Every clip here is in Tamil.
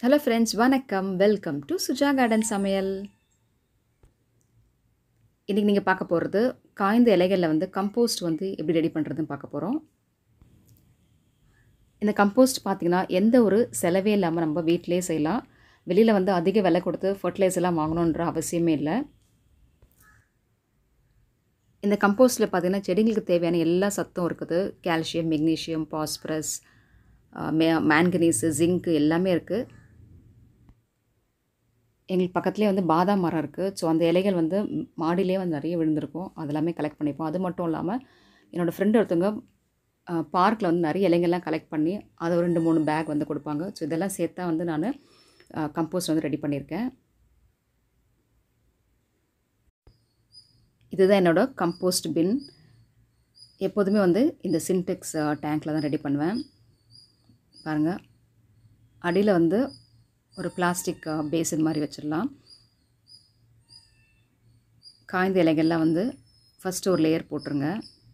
ஹலோ ஃப்ரெண்ட்ஸ் வணக்கம் வெல்கம் டு சுஜா கார்டன் சமையல் இன்றைக்கி நீங்கள் பார்க்க போகிறது காய்ந்த இலைகளில் வந்து கம்போஸ்ட் வந்து எப்படி ரெடி பண்ணுறதுன்னு பார்க்க போகிறோம் இந்த கம்போஸ்ட் பார்த்திங்கன்னா எந்த ஒரு செலவே இல்லாமல் நம்ம வீட்டிலே செய்யலாம் வெளியில் வந்து அதிக விலை கொடுத்து ஃபர்டிலைசர்லாம் வாங்கணுன்ற அவசியமே இல்லை இந்த கம்போஸ்ட்டில் பார்த்திங்கன்னா செடிங்களுக்கு தேவையான எல்லா சத்தும் இருக்குது கால்சியம் மெக்னீஷியம் பாஸ்பரஸ் மே மேங்கனீஸு ஜிங்க்கு எல்லாமே இருக்குது எங்களுக்கு பக்கத்துலேயே வந்து பாதாம் மரம் இருக்குது ஸோ அந்த இலைகள் வந்து மாடியிலே வந்து நிறைய விழுந்திருக்கும் அதெல்லாமே கலெக்ட் பண்ணிப்போம் அது மட்டும் இல்லாமல் என்னோடய ஃப்ரெண்டு ஒருத்தவங்க பார்க்கில் வந்து நிறைய இலைங்கள்லாம் கலெக்ட் பண்ணி அதை ஒரு ரெண்டு மூணு பேக் வந்து கொடுப்பாங்க ஸோ இதெல்லாம் சேர்த்தா வந்து நான் கம்போஸ்ட் வந்து ரெடி பண்ணியிருக்கேன் இதுதான் என்னோடய கம்போஸ்ட் பின் எப்போதுமே வந்து இந்த சின்டெக்ஸ் டேங்க்கில் தான் ரெடி பண்ணுவேன் பாருங்கள் அடியில் வந்து ஒரு பிளாஸ்டிக் பேசின் மாதிரி வச்சிடலாம் காய்ந்த இலைகள்லாம் வந்து ஃபஸ்ட்டு ஒரு லேயர் போட்டுருங்க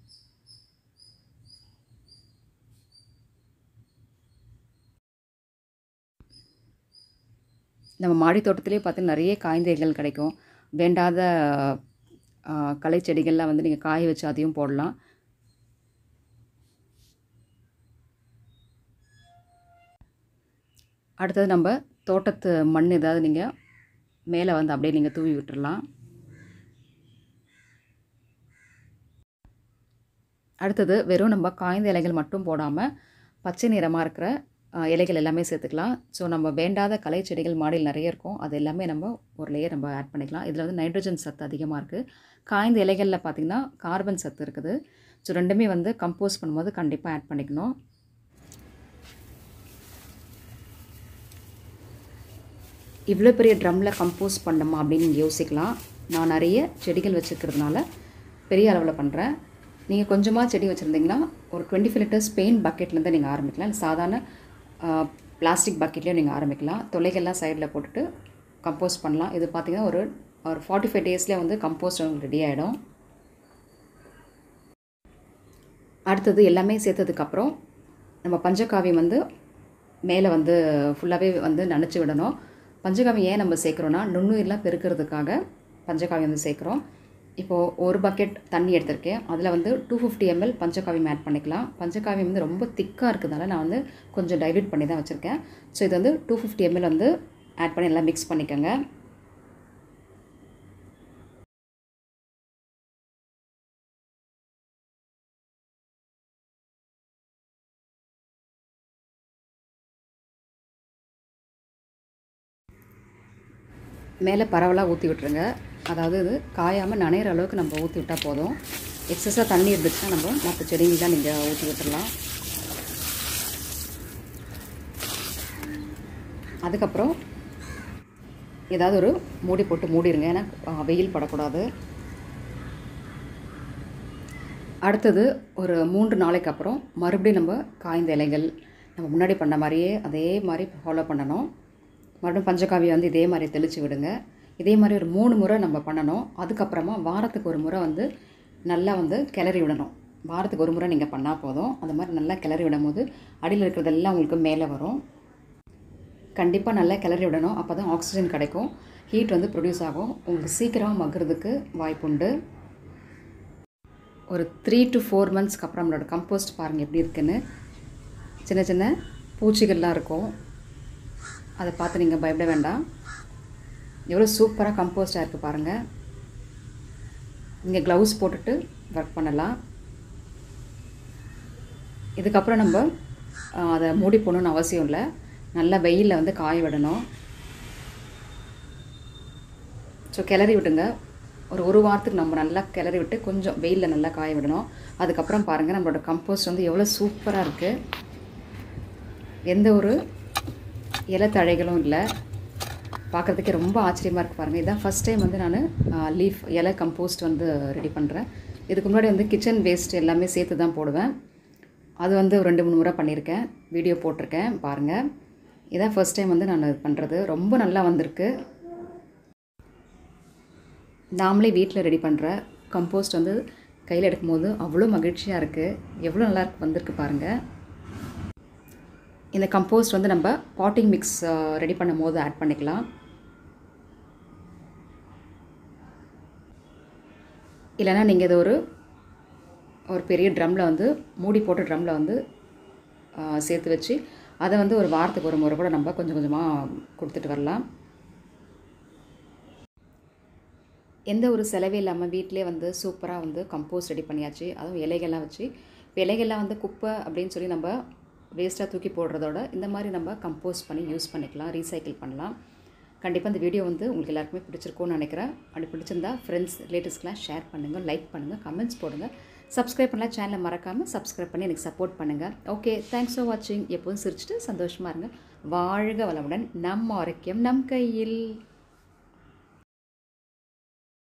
நம்ம மாடி தோட்டத்திலே பார்த்து நிறைய காய்ந்த இலைகள் கிடைக்கும் வேண்டாத களை செடிகள்லாம் வந்து நீங்கள் காய வச்சு அதையும் போடலாம் அடுத்தது நம்ம தோட்டத்து மண் ஏதாவது நீங்கள் மேலே வந்து அப்படியே நீங்கள் தூவி விட்டுடலாம் அடுத்தது வெறும் நம்ம காய்ந்த இலைகள் மட்டும் போடாமல் பச்சை நிறமாக இருக்கிற இலைகள் எல்லாமே சேர்த்துக்கலாம் ஸோ நம்ம வேண்டாத களை செடிகள் மாடியில் நிறைய இருக்கும் அது எல்லாமே நம்ம ஒரு லேயர் நம்ம ஆட் பண்ணிக்கலாம் இதில் வந்து நைட்ரஜன் சத்து அதிகமாக இருக்குது காய்ந்த இலைகளில் பார்த்திங்கன்னா கார்பன் சத்து இருக்குது ஸோ ரெண்டுமே வந்து கம்போஸ் பண்ணும்போது கண்டிப்பாக ஆட் பண்ணிக்கணும் இவ்வளோ பெரிய ட்ரம்மில் கம்போஸ் பண்ணணுமா அப்படின்னு நீங்கள் யோசிக்கலாம் நான் நிறைய செடிகள் வச்சுருக்கிறதுனால பெரிய அளவில் பண்ணுறேன் நீங்கள் கொஞ்சமாக செடி வச்சுருந்தீங்கன்னா ஒரு டுவெண்ட்டி ஃபைவ் லிட்டர்ஸ் பெயிண்ட் பக்கெட்லேருந்து நீங்கள் ஆரம்பிக்கலாம் சாதாரண பிளாஸ்டிக் பக்கெட்லேயும் நீங்கள் ஆரம்பிக்கலாம் தொலைகள்லாம் சைடில் போட்டுட்டு கம்போஸ் பண்ணலாம் இது பார்த்திங்கன்னா ஒரு ஒரு ஃபார்ட்டி ஃபைவ் டேஸ்லேயே வந்து கம்போஸ்ட் உங்களுக்கு ரெடி ஆகிடும் அடுத்தது எல்லாமே சேர்த்ததுக்கப்புறம் நம்ம பஞ்சகாவியம் வந்து மேலே வந்து ஃபுல்லாகவே வந்து நனைச்சி விடணும் பஞ்சகாவியம் ஏன் நம்ம சேர்க்குறோன்னா நுண்ணுயிரெலாம் பெருக்கிறதுக்காக பஞ்சகாவியம் வந்து சேர்க்குறோம் இப்போது ஒரு பக்கெட் தண்ணி எடுத்திருக்கேன் அதில் வந்து டூ ஃபிஃப்டி எம்எல் பஞ்சகாவியம் ஆட் பண்ணிக்கலாம் பஞ்சகாவியம் வந்து ரொம்ப திக்காக இருக்கிறதுனால நான் வந்து கொஞ்சம் டைல்யூட் பண்ணி தான் வச்சுருக்கேன் ஸோ இது வந்து டூ ஃபிஃப்டி எம்எல் வந்து ஆட் பண்ணி எல்லாம் மிக்ஸ் பண்ணிக்கோங்க மேலே பரவலாக ஊற்றி விட்டுருங்க அதாவது இது காயாமல் நனையிற அளவுக்கு நம்ம ஊற்றி விட்டால் போதும் எக்ஸஸாக தண்ணி இருந்துச்சுன்னா நம்ம மற்ற செடிங்க தான் நீங்கள் ஊற்றி விட்டுடலாம் அதுக்கப்புறம் ஏதாவது ஒரு மூடி போட்டு மூடிடுங்க ஏன்னா வெயில் படக்கூடாது அடுத்தது ஒரு மூன்று நாளைக்கு அப்புறம் மறுபடியும் நம்ம காய்ந்த இலைகள் நம்ம முன்னாடி பண்ண மாதிரியே அதே மாதிரி ஃபாலோ பண்ணணும் மறுபடியும் பஞ்சகாவியை வந்து இதே மாதிரி தெளித்து விடுங்க இதே மாதிரி ஒரு மூணு முறை நம்ம பண்ணணும் அதுக்கப்புறமா வாரத்துக்கு ஒரு முறை வந்து நல்லா வந்து கிளறி விடணும் வாரத்துக்கு ஒரு முறை நீங்கள் பண்ணால் போதும் அந்த மாதிரி நல்லா கிளறி விடும் போது அடியில் இருக்கிறதெல்லாம் உங்களுக்கு மேலே வரும் கண்டிப்பாக நல்லா கிளறி விடணும் அப்போ தான் ஆக்சிஜன் கிடைக்கும் ஹீட் வந்து ப்ரொடியூஸ் ஆகும் உங்களுக்கு சீக்கிரமாக மக்கிறதுக்கு வாய்ப்புண்டு ஒரு த்ரீ டு ஃபோர் மந்த்ஸ்க்கு அப்புறம் நம்மளோட கம்போஸ்ட் பாருங்கள் எப்படி இருக்குன்னு சின்ன சின்ன பூச்சிகள்லாம் இருக்கும் அதை பார்த்து நீங்கள் பயப்பட வேண்டாம் எவ்வளோ சூப்பராக கம்போஸ்டாக இருக்குது பாருங்கள் நீங்கள் க்ளவுஸ் போட்டுட்டு ஒர்க் பண்ணலாம் இதுக்கப்புறம் நம்ம அதை மூடி போடணுன்னு அவசியம் இல்லை நல்லா வெயிலில் வந்து காய விடணும் ஸோ கிளறி விட்டுங்க ஒரு ஒரு வாரத்துக்கு நம்ம நல்லா கிளறி விட்டு கொஞ்சம் வெயிலில் நல்லா காய விடணும் அதுக்கப்புறம் பாருங்கள் நம்மளோட கம்போஸ்ட் வந்து எவ்வளோ சூப்பராக இருக்குது எந்த ஒரு இலைத்தழைகளும் இல்லை பார்க்குறதுக்கே ரொம்ப ஆச்சரியமாக இருக்குது பாருங்கள் இதுதான் ஃபஸ்ட் டைம் வந்து நான் லீஃப் இலை கம்போஸ்ட் வந்து ரெடி பண்ணுறேன் இதுக்கு முன்னாடி வந்து கிச்சன் வேஸ்ட் எல்லாமே சேர்த்து தான் போடுவேன் அது வந்து ஒரு ரெண்டு மூணு முறை பண்ணியிருக்கேன் வீடியோ போட்டிருக்கேன் பாருங்கள் இதான் ஃபஸ்ட் டைம் வந்து நான் பண்ணுறது ரொம்ப நல்லா வந்திருக்கு நாமளே வீட்டில் ரெடி பண்ணுற கம்போஸ்ட் வந்து கையில் எடுக்கும்போது அவ்வளோ மகிழ்ச்சியாக இருக்குது எவ்வளோ நல்லா இருக்கு வந்திருக்கு பாருங்கள் இந்த கம்போஸ்ட் வந்து நம்ம பாட்டிங் மிக்ஸ் ரெடி பண்ணும் போது ஆட் பண்ணிக்கலாம் இல்லைன்னா நீங்கள் இது ஒரு ஒரு பெரிய ட்ரம்மில் வந்து மூடி போட்டு ட்ரம்மில் வந்து சேர்த்து வச்சு அதை வந்து ஒரு வாரத்துக்கு ஒரு முறை கூட நம்ம கொஞ்சம் கொஞ்சமாக கொடுத்துட்டு வரலாம் எந்த ஒரு செலவே இல்லாமல் வீட்டிலே வந்து சூப்பராக வந்து கம்போஸ்ட் ரெடி பண்ணியாச்சு அதுவும் இலைகள்லாம் வச்சு இப்போ இலைகள்லாம் வந்து குப்பை அப்படின்னு சொல்லி நம்ம வேஸ்ட்டாக தூக்கி போடுறதோட இந்த மாதிரி நம்ம கம்போஸ்ட் பண்ணி யூஸ் பண்ணிக்கலாம் ரீசைக்கிள் பண்ணலாம் கண்டிப்பாக இந்த வீடியோ வந்து உங்களுக்கு எல்லாருக்குமே பிடிச்சிருக்கும்னு நினைக்கிறேன் அப்படி பிடிச்சிருந்தா ஃப்ரெண்ட்ஸ் ரிலேட்டிவ்ஸ்க்கெலாம் ஷேர் பண்ணுங்கள் லைக் பண்ணுங்கள் கமெண்ட்ஸ் போடுங்க சப்ஸ்கிரைப் பண்ணலாம் சேனலை மறக்காமல் சப்ஸ்கிரைப் பண்ணி எனக்கு சப்போர்ட் பண்ணுங்கள் ஓகே தேங்க்ஸ் ஃபார் வாட்சிங் எப்போதும் சிரிச்சிட்டு சந்தோஷமாக இருங்க வாழ்க வளமுடன் நம் ஆரோக்கியம் நம் கையில்